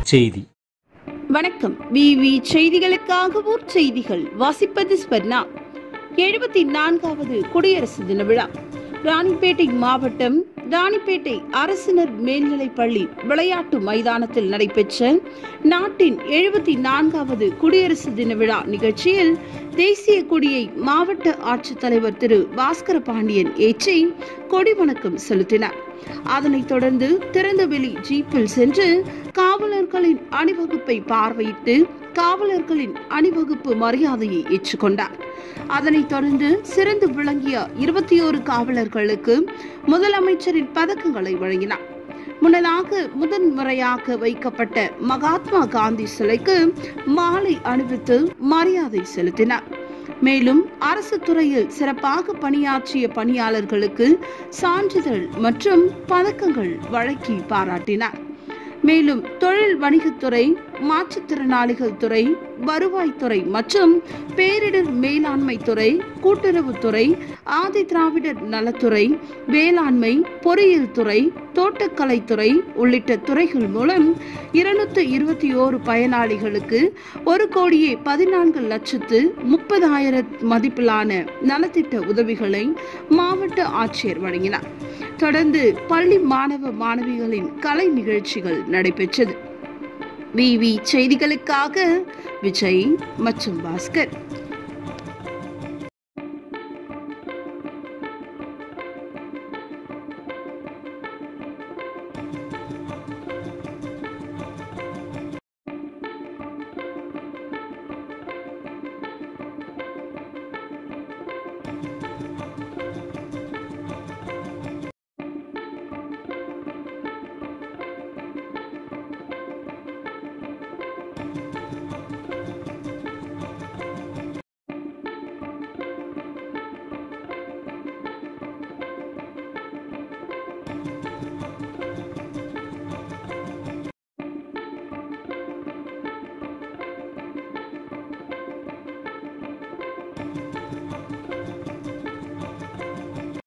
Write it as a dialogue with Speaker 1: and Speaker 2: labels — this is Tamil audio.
Speaker 1: செய்தி
Speaker 2: வணக்கம் விவி செய்திகளுக்காக ஊர் செய்திகள் வாசிப்பது ஸ்பர்ணா எழுபத்தி நான்காவது குடியரசு தின விழா ராணிப்பேட்டை மாவட்டம் ராணிப்பேட்டை அரசினர் மேல்நிலைப் பள்ளி விளையாட்டு மைதானத்தில் நடைபெற்ற நாட்டின் எழுபத்தி நான்காவது குடியரசு தின விழா நிகழ்ச்சியில் தேசிய கொடியை மாவட்ட ஆட்சித்தலைவர் திரு பாஸ்கர பாண்டியன் ஏற்றி கொடி வணக்கம் செலுத்தினார் அதனைத் தொடர்ந்து திறந்தவெளி ஜீப்பில் சென்று காவலர்களின் அணிவகுப்பை பார்வையிட்டு காவலர்களின் அணிவகுப்பு மரியாதையை ஏற்றுக்கொண்டார் அதனைத் தொடர்ந்து சிறந்து விளங்கிய இருபத்தி ஓரு காவலர்களுக்கு முதலமைச்சரின் பதக்கங்களை வழங்கினார் முன்னதாக முதன்முறையாக வைக்கப்பட்ட மகாத்மா காந்தி சிலைக்கு மாலை அணிவித்து மரியாதை செலுத்தினார் மேலும் அரசு துறையில் சிறப்பாக பணியாற்றிய பணியாளர்களுக்கு சான்றிதழ் மற்றும் பதக்கங்கள் வழங்கி பாராட்டினார் மேலும் தொழில் வணிகத்துறை மாற்றுத்திறனாளிகள் துறை வருவாய்த்துறை மற்றும் பேரிடர் மேலாண்மை துறை கூட்டுறவுத்துறை ஆதி திராவிடர் நலத்துறை வேளாண்மை பொறியியல் துறை தோட்டக்கலைத்துறை உள்ளிட்ட துறைகள் மூலம் இருநூத்து இருபத்தி ஓரு பயனாளிகளுக்கு ஒரு கோடியே பதினான்கு லட்சத்து முப்பதாயிரம் மதிப்பிலான நலத்திட்ட உதவிகளை மாவட்ட ஆட்சியர் வழங்கினார் தொடர்ந்து பள்ளி மாணவ மாணவிகளின் கலை நிகழ்ச்சிகள் நடைபெற்றது விவி செய்திகளுக்காக விஜய் மற்றும் பாஸ்கர்